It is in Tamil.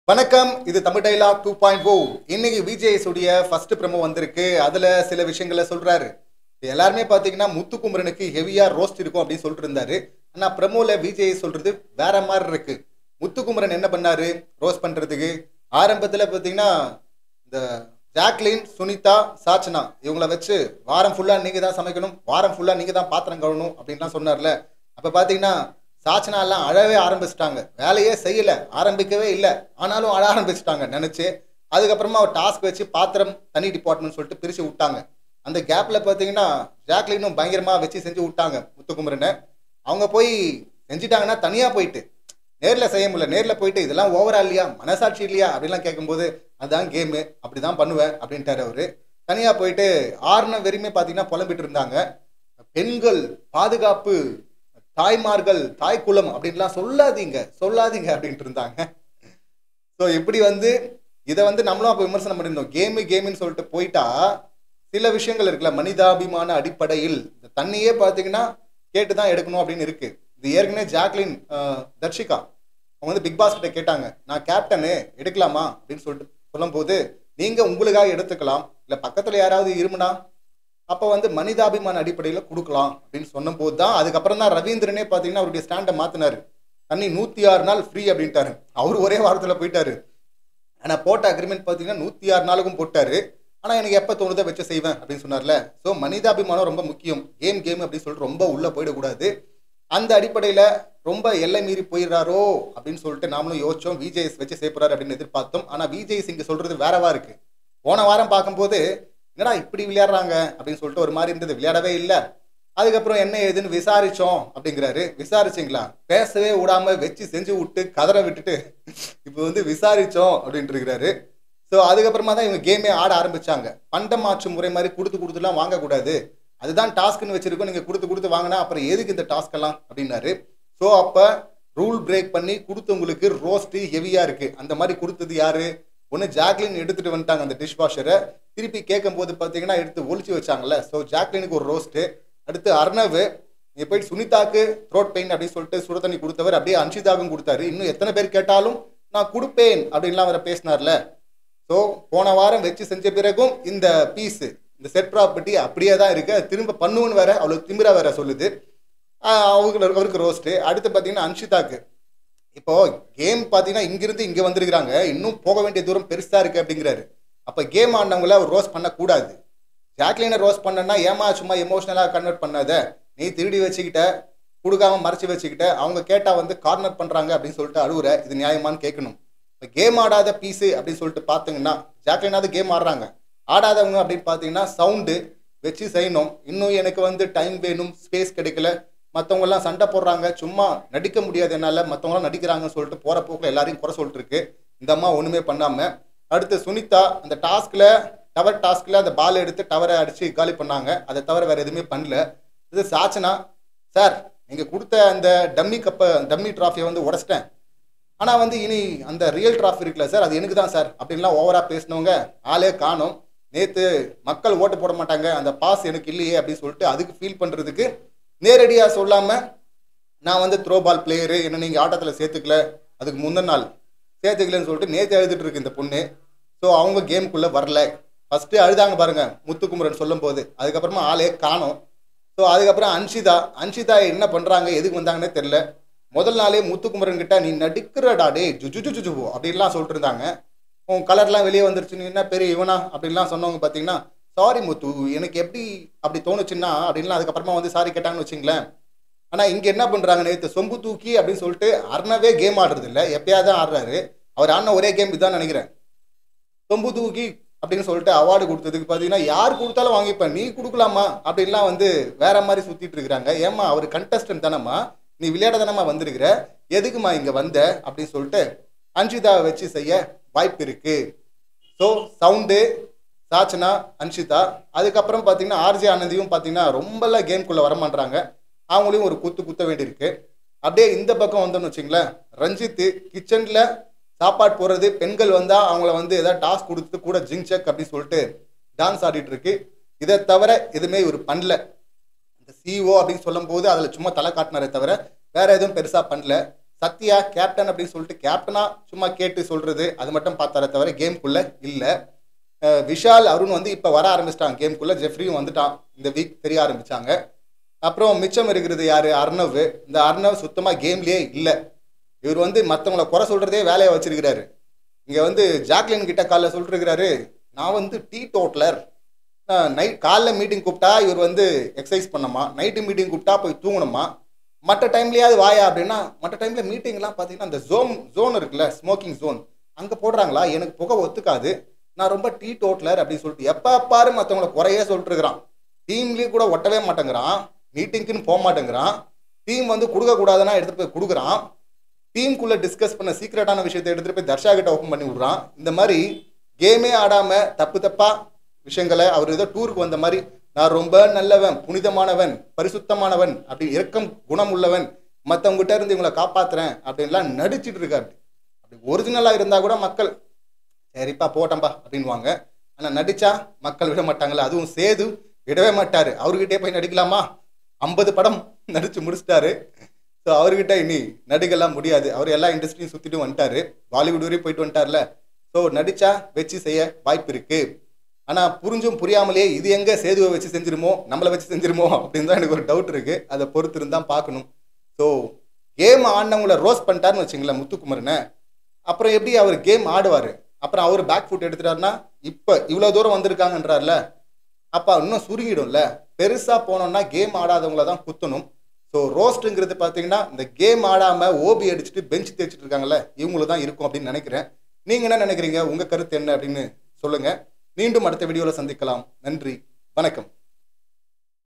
வணக்கம் இது Tamil dialogue two point O இன்னைக்கு விஜேஎஸ் உடைய ஃபர்ஸ்ட் ப்ரமோ வந்திருக்கு அதுல சில விஷயங்களை சொல்றாரு இது எல்லாருமே பாத்தீங்கன்னா முத்துக்குமரனுக்கு ஹெவியா ரோஸ்ட் இருக்கும் அப்படின்னு சொல்லிட்டு இருந்தாரு ஆனா ப்ரமோல விஜய் சொல்றது வேற மாதிரி இருக்கு முத்துக்குமரன் என்ன பண்ணாரு ரோஸ்ட் பண்றதுக்கு ஆரம்பத்துல பாத்தீங்கன்னா இந்த ஜாக்லின் சுனிதா சாச்சனா இவங்கள வச்சு வாரம் ஃபுல்லா நீங்க தான் சமைக்கணும் வாரம் ஃபுல்லா நீங்க தான் பாத்திரம் கழுவணும் அப்படின்லாம் சொன்னார்ல அப்ப பாத்தீங்கன்னா சாச்சனா எல்லாம் அழவே ஆரம்பிச்சிட்டாங்க வேலையே செய்யல ஆரம்பிக்கவே இல்லை ஆனாலும் அழ ஆரம்பிச்சிட்டாங்க நினைச்சு அதுக்கப்புறமா ஒரு டாஸ்க் வச்சு பாத்திரம் தனி டிபார்ட்மெண்ட் சொல்லிட்டு பிரிச்சு விட்டாங்க அந்த கேப்ல பாத்தீங்கன்னா ஜாக்லினும் பயங்கரமா வச்சு செஞ்சு விட்டாங்க முத்துக்குமரனை அவங்க போய் செஞ்சிட்டாங்கன்னா தனியா போயிட்டு நேர்ல செய்ய முடியல நேர்ல போயிட்டு இதெல்லாம் ஓவரா இல்லையா மனசாட்சி இல்லையா அப்படிலாம் கேட்கும்போது அதான் கேமு அப்படிதான் பண்ணுவேன் அப்படின்ட்டாரு அவரு தனியா போயிட்டு ஆறுன வெறியுமே பாத்தீங்கன்னா புலம்பிட்டு இருந்தாங்க பெண்கள் பாதுகாப்பு தாய்மார்கள் தாய் குலம் அப்படின்லாம் சொல்லாதீங்க சொல்லாதீங்க அப்படின்ட்டு இருந்தாங்க ஸோ இப்படி வந்து இதை வந்து நம்மளும் அப்போ விமர்சனம் பண்ணியிருந்தோம் கேமு கேமுன்னு சொல்லிட்டு போயிட்டா சில விஷயங்கள் இருக்குல்ல மனிதாபிமான அடிப்படையில் இந்த தண்ணியே பார்த்தீங்கன்னா கேட்டு தான் எடுக்கணும் அப்படின்னு இருக்கு இது ஏற்கனவே ஜாக்லின் அஹ், தர்ஷிகா அவங்க வந்து பிக் பாஸ் கிட்ட கேட்டாங்க நான் கேப்டனு எடுக்கலாமா அப்படின்னு சொல்லிட்டு சொல்லும்போது நீங்க உங்களுக்காக எடுத்துக்கலாம் இல்லை பக்கத்துல யாராவது இருமுனா அப்போ வந்து மனிதாபிமான அடிப்படையில் கொடுக்கலாம் அப்படின்னு சொன்னபோது தான் அதுக்கப்புறம் தான் ரவீந்திரனே பார்த்தீங்கன்னா அவருடைய ஸ்டாண்டை மாத்தினாரு தண்ணி நூற்றி ஆறு நாள் ஃப்ரீ அப்படின்ட்டாரு அவர் ஒரே வாரத்தில் போயிட்டாரு ஆனால் போட்ட அக்ரிமெண்ட் பார்த்தீங்கன்னா நூற்றி ஆறு நாளுக்கும் போட்டாரு ஆனால் எனக்கு எப்போ தோணுதோ வச்சு செய்வேன் அப்படின்னு சொன்னார்ல ஸோ மனிதாபிமானம் ரொம்ப முக்கியம் கேம் கேம் அப்படின்னு சொல்லிட்டு ரொம்ப உள்ளே போயிடக்கூடாது அந்த அடிப்படையில் ரொம்ப எல்லை மீறி போயிடுறாரோ அப்படின்னு சொல்லிட்டு நாமளும் யோசிச்சோம் விஜேஎஸ் வச்சு செய்யப்படுறாரு அப்படின்னு எதிர்பார்த்தோம் ஆனால் விஜேஎஸ் இங்கே சொல்றது வேறவா இருக்கு போன வாரம் பார்க்கும்போது என்னடா இப்படி விளையாடுறாங்க அப்படின்னு சொல்லிட்டு ஒரு மாதிரி இருந்தது விளையாடவே இல்லை அதுக்கப்புறம் என்ன ஏதுன்னு விசாரிச்சோம் அப்படிங்கிறாரு விசாரிச்சிங்களா பேசவே விடாம வச்சு செஞ்சு விட்டு கதற விட்டுட்டு இப்போ வந்து விசாரிச்சோம் அப்படின்ட்டு இருக்கிறாரு ஸோ அதுக்கப்புறமா தான் இவங்க கேமே ஆட ஆரம்பிச்சாங்க பண்ட மாற்று முறை மாதிரி கொடுத்து கொடுத்துலாம் வாங்கக்கூடாது அதுதான் டாஸ்க்னு வச்சிருக்கோம் நீங்க கொடுத்து கொடுத்து வாங்கினா அப்புறம் எதுக்கு இந்த டாஸ்க் எல்லாம் அப்படின்னாரு ஸோ அப்ப ரூல் பிரேக் பண்ணி கொடுத்தவங்களுக்கு ரோஸ்ட் ஹெவியா இருக்கு அந்த மாதிரி கொடுத்தது யாரு ஒன்று ஜாக்லின் எடுத்துட்டு வந்துட்டாங்க அந்த டிஷ் வாஷரை திருப்பி கேட்கும் போது பார்த்தீங்கன்னா எடுத்து ஒளிச்சு வச்சாங்கல்ல ஸோ ஜாக்லினுக்கு ஒரு ரோஸ்ட்டு அடுத்து அர்ணவ் நீங்க போயிட்டு சுனிதாக்கு த்ரோட் பெயின் அப்படின்னு சொல்லிட்டு சுட தண்ணி கொடுத்தவர் அப்படியே அன்ஷிதாக்கும் கொடுத்தாரு இன்னும் எத்தனை பேர் கேட்டாலும் நான் கொடுப்பேன் அப்படின்லாம் அவரை பேசினார்ல ஸோ போன வாரம் வச்சு செஞ்ச பிறகும் இந்த பீஸ் இந்த செட் ப்ராப்பர்ட்டி அப்படியே தான் இருக்கு அது திரும்ப பண்ணுவோன்னு வேற அவ்வளோ திமிரா வேற சொல்லுது ஆஹ் அவங்களுக்கு அவருக்கு ரோஸ்ட்டு அடுத்து பார்த்தீங்கன்னா அன்ஷிதாக்கு இப்போ கேம் பார்த்தீங்கன்னா இங்கிருந்து இங்கே வந்திருக்கிறாங்க இன்னும் போக வேண்டிய தூரம் பெருசா இருக்கு அப்படிங்கிறாரு அப்போ கேம் ஆடினவங்கள அவர் ரோஸ் பண்ணக்கூடாது ஜாக்லினை ரோஸ் பண்ணனா ஏமா சும்மா எமோஷனலாக கன்வெர்ட் பண்ணாத நீ திருடி வச்சுக்கிட்ட கொடுக்காம மறைச்சு வச்சுக்கிட்ட அவங்க கேட்டா வந்து கார்னர் பண்றாங்க அப்படின்னு சொல்லிட்டு அழுவுற இது நியாயமான்னு கேட்கணும் இப்போ கேம் ஆடாத பீஸு அப்படின்னு சொல்லிட்டு பார்த்தீங்கன்னா ஜாக்லினாவது கேம் ஆடுறாங்க ஆடாதவங்க அப்படின்னு பார்த்தீங்கன்னா சவுண்டு வச்சு செய்யணும் இன்னும் எனக்கு வந்து டைம் வேணும் ஸ்பேஸ் கிடைக்கல மற்றவங்க எல்லாம் சண்டை போடுறாங்க சும்மா நடிக்க முடியாது என்னால மற்றவங்களாம் நடிக்கிறாங்கன்னு சொல்லிட்டு போற போக்குல எல்லாரையும் குறை சொல்லிட்டு இருக்கு இந்த அம்மா ஒண்ணுமே பண்ணாம அடுத்து சுனிதா அந்த டாஸ்க்ல டவர் டாஸ்க்ல அந்த பால் எடுத்து டவரை அடிச்சு காலி பண்ணாங்க அதை தவிர வேற எதுவுமே பண்ணல இது சாச்சனா சார் நீங்க கொடுத்த அந்த டம்மி கப்பை டம்மி டிராஃபியை வந்து உடைச்சிட்டேன் ஆனா வந்து இனி அந்த ரியல் டிராஃபி இருக்குல்ல சார் அது எனக்கு தான் சார் அப்படின்லாம் ஓவரா பேசினவங்க ஆளே காணும் நேத்து மக்கள் ஓட்டு போட மாட்டாங்க அந்த பாஸ் எனக்கு இல்லையே அப்படின்னு சொல்லிட்டு அதுக்கு ஃபீல் பண்றதுக்கு நேரடியா சொல்லாம நான் வந்து த்ரோ பால் பிளேயரு என்ன நீங்க ஆட்டத்துல சேர்த்துக்கல அதுக்கு முந்தின நாள் சேர்த்துக்கலன்னு சொல்லிட்டு நேத்து எழுதிட்டு இருக்கு இந்த பொண்ணு ஸோ அவங்க கேமுக்குள்ள வரல ஃபர்ஸ்ட் அழுதாங்க பாருங்க முத்துக்குமரன் சொல்லும் போது அதுக்கப்புறமா ஆளே காணோம் ஸோ அதுக்கப்புறம் அன்ஷிதா அன்ஷிதா என்ன பண்றாங்க எதுக்கு வந்தாங்கன்னே தெரியல முதல் நாளே முத்துக்குமரன் கிட்ட நீ நடிக்கிறடா டே ஜுஜு ஜுஜு ஜுஜு அப்படின்லாம் சொல்லிட்டு இருந்தாங்க உன் கலர்லாம் வெளியே வந்துருச்சு நீ என்ன பெரிய இவனா அப்படின்லாம் சொன்னவங்க பார்த்தீங்கன்னா சாரி முத்து எனக்கு எப்படி அப்படி தோணுச்சுன்னா அப்படின்லாம் அதுக்கப்புறமா வந்து சாரி கேட்டாங்கன்னு வச்சுங்களேன் ஆனால் இங்கே என்ன பண்ணுறாங்க நேற்று சொம்பு தூக்கி அப்படின்னு சொல்லிட்டு அர்ணவே கேம் ஆடுறது இல்லை எப்பயாவது தான் ஆடுறாரு அவர் ஆடின ஒரே கேம் இதுதான் நினைக்கிறேன் சொம்பு தூக்கி அப்படின்னு சொல்லிட்டு அவார்டு கொடுத்ததுக்கு பார்த்தீங்கன்னா யார் கொடுத்தாலும் வாங்கிப்பேன் நீ கொடுக்கலாமா அப்படின்லாம் வந்து வேற மாதிரி சுத்திட்டு இருக்கிறாங்க ஏமா அவர் கண்டஸ்டன்ட் தானம்மா நீ விளையாட தானம்மா வந்திருக்கிற எதுக்குமா இங்க வந்த அப்படின்னு சொல்லிட்டு அன்ஷிதாவை வச்சு செய்ய வாய்ப்பு இருக்கு ஸோ சவுண்டு சாச்சனா அன்ஷிதா அதுக்கப்புறம் பார்த்தீங்கன்னா ஆர்ஜே ஆனந்தியும் பார்த்தீங்கன்னா ரொம்பலாம் கேம்குள்ளே வரமாட்றாங்க அவங்களையும் ஒரு குத்து குத்த வேண்டியிருக்கு அப்படியே இந்த பக்கம் வந்தோம்னு வச்சுங்களேன் ரஞ்சித் கிச்சனில் சாப்பாடு போடுறது பெண்கள் வந்தால் அவங்கள வந்து ஏதாவது டாஸ்க் கொடுத்து கூட ஜிங் செக் அப்படின்னு சொல்லிட்டு டான்ஸ் ஆடிட்டு இருக்கு இதை தவிர எதுவுமே இவர் பண்ணல இந்த சிஓ அப்படின்னு சொல்லும்போது அதில் சும்மா தலை காட்டினாரே தவிர வேற எதுவும் பெருசாக பண்ணல சத்யா கேப்டன் அப்படின்னு சொல்லிட்டு கேப்டனா சும்மா கேட்டு சொல்றது அது மட்டும் பார்த்தாரே தவிர கேம்குள்ள இல்லை விஷால் அருண் வந்து இப்போ வர ஆரம்பிச்சிட்டாங்க கேம்குள்ள ஜெஃப்ரியும் வந்துட்டான் இந்த வீக் தெரிய ஆரம்பிச்சாங்க அப்புறம் மிச்சம் இருக்கிறது யாரு அர்ணவ் இந்த அர்ணவ் சுத்தமாக கேம்லயே இல்லை இவர் வந்து மற்றவங்கள குறை சொல்றதே வேலையை வச்சிருக்கிறாரு இங்கே வந்து ஜாக்லின் கிட்ட காலைல சொல்லிருக்கிறாரு நான் வந்து டீ டோட்லர் நைட் காலைல மீட்டிங் கூப்பிட்டா இவர் வந்து எக்ஸசைஸ் பண்ணமா நைட்டு மீட்டிங் கூப்பிட்டா போய் தூங்கணுமா மற்ற டைம்லயாவது வாயா அப்படின்னா மற்ற டைம்ல மீட்டிங்லாம் பார்த்தீங்கன்னா அந்த ஜோன் ஜோன் இருக்குல்ல ஸ்மோக்கிங் ஜோன் அங்கே போடுறாங்களா எனக்கு புகை ஒத்துக்காது நான் ரொம்ப டீ டோட்லர் அப்படின்னு சொல்லிட்டு எப்போ பாரு மற்றவங்கள குறையே சொல்லிட்டு இருக்கிறான் டீம்லேயும் கூட ஒட்டவே மாட்டேங்கிறான் மீட்டிங்க்குன்னு போக மாட்டேங்கிறான் டீம் வந்து கொடுக்கக்கூடாதுன்னா எடுத்துகிட்டு போய் கொடுக்குறான் டீமுக்குள்ளே டிஸ்கஸ் பண்ண சீக்ரெட்டான விஷயத்தை எடுத்துகிட்டு போய் தர்ஷா கிட்ட ஓப்பன் பண்ணி விட்றான் இந்த மாதிரி கேமே ஆடாமல் தப்பு தப்பா விஷயங்களை அவர் ஏதோ டூருக்கு வந்த மாதிரி நான் ரொம்ப நல்லவன் புனிதமானவன் பரிசுத்தமானவன் அப்படி இரக்கம் குணம் உள்ளவன் மற்றவங்ககிட்ட இருந்து இவங்களை காப்பாத்துறேன் அப்படின்லாம் நடிச்சிட்டு இருக்காரு அப்படி ஒரிஜினலாக இருந்தால் கூட மக்கள் சரிப்பா போட்டம்பா அப்படின்வாங்க ஆனால் நடிச்சா மக்கள் விட மாட்டாங்கல்ல அதுவும் சேது விடவே மாட்டாரு அவர்கிட்டே போய் நடிக்கலாமா ஐம்பது படம் நடிச்சு முடிச்சிட்டாரு ஸோ அவர்கிட்ட இனி நடிக்கலாம் முடியாது அவர் எல்லா இண்டஸ்ட்ரியும் சுற்றிட்டு வந்துட்டாரு பாலிவுட் வரையும் போயிட்டு வந்துட்டார்ல ஸோ நடிச்சா வச்சு செய்ய வாய்ப்பு இருக்கு ஆனால் புரிஞ்சும் புரியாமலே இது எங்க சேதுவை வச்சு செஞ்சிருமோ நம்மளை வச்சு செஞ்சிருமோ அப்படின்னு தான் எனக்கு ஒரு டவுட் இருக்கு அதை பொறுத்து இருந்தால் பார்க்கணும் ஸோ கேம் ஆடினவங்கள ரோஸ் பண்ணிட்டாருன்னு வச்சுங்களேன் முத்துக்குமரனை அப்புறம் எப்படி அவர் கேம் ஆடுவார் அப்புறம் அவர் பேக் ஃபுட் எடுத்துட்டாருன்னா இப்போ இவ்வளோ தூரம் வந்திருக்காங்கன்றார்ல அப்போ இன்னும் சுருங்கிடும்ல பெருசாக போனோம்னா கேம் ஆடாதவங்கள தான் குத்தணும் ஸோ ரோஸ்ட்டுங்கிறது பார்த்தீங்கன்னா இந்த கேம் ஆடாமல் ஓபி அடிச்சுட்டு பெஞ்ச் தேய்ச்சிட்டு இருக்காங்கல்ல இவங்களும் தான் இருக்கும் அப்படின்னு நினைக்கிறேன் நீங்கள் என்ன நினைக்கிறீங்க உங்கள் கருத்து என்ன அப்படின்னு சொல்லுங்கள் மீண்டும் அடுத்த வீடியோவில் சந்திக்கலாம் நன்றி வணக்கம்